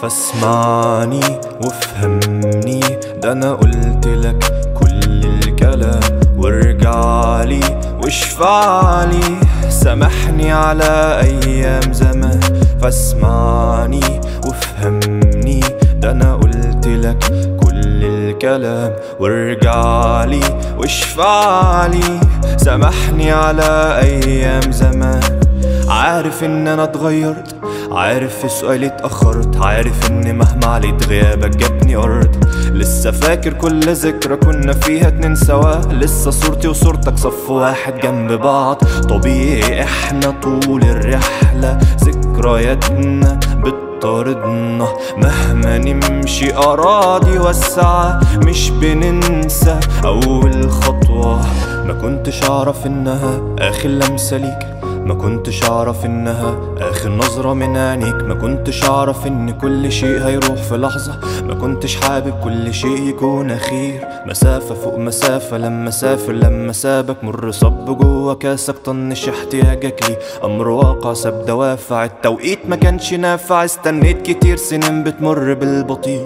فاسمعني وافهمني ده انا قلت لك كل الكلام وارجعلي واشفعلي سامحني على ايام زمان فاسمعني وافهمني ده انا قلت لك كل الكلام وارجعلي واشفعلي سامحني على ايام زمان عارف ان انا اتغيرت عارف في سؤالي اتأخرت عارف ان مهما عليت غيابك جابني ارض لسه فاكر كل ذكرى كنا فيها اتنين سوا لسه صورتي وصورتك صف واحد جنب بعض طبيعي احنا طول الرحلة ذكرياتنا بتطاردنا مهما نمشي أراضي واسعة مش بننسى أول خطوة ما كنتش أعرف إنها آخر لمسة ليك ما كنتش اعرف انها اخر نظرة من عينيك ما كنتش اعرف ان كل شيء هيروح في لحظة ما كنتش حابب كل شيء يكون اخير مسافة فوق مسافة لما سافر لما سابك مر صب جوا كاسك طنش احتياجك لي امر واقع ساب دوافع التوقيت ما كانش نافع استنيت كتير سنين بتمر بالبطيء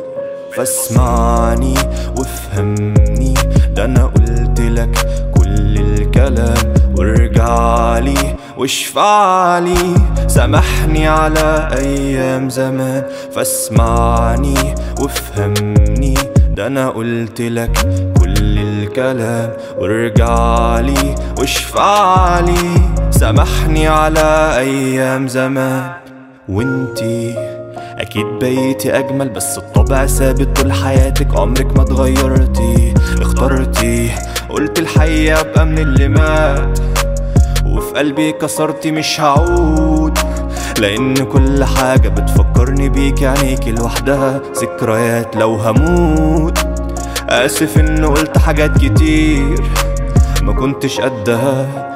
فاسمعني وافهمني ده انا قلت لك كل الكلام وارجعلي واشفعلي سامحني على ايام زمان فاسمعني وافهمني ده انا قلت لك كل الكلام وارجعلي واشفعلي سامحني على ايام زمان وانتي اكيد بقيتي اجمل بس الطبع ثابت طول حياتك عمرك ما اتغيرتي اخترتي قلت الحقيقة ابقى من اللي مات وفي قلبي كسرتي مش هعود لان كل حاجة بتفكرني بيك عينيكي لوحدها ذكريات لو هموت اسف ان قلت حاجات كتير ما كنتش قدها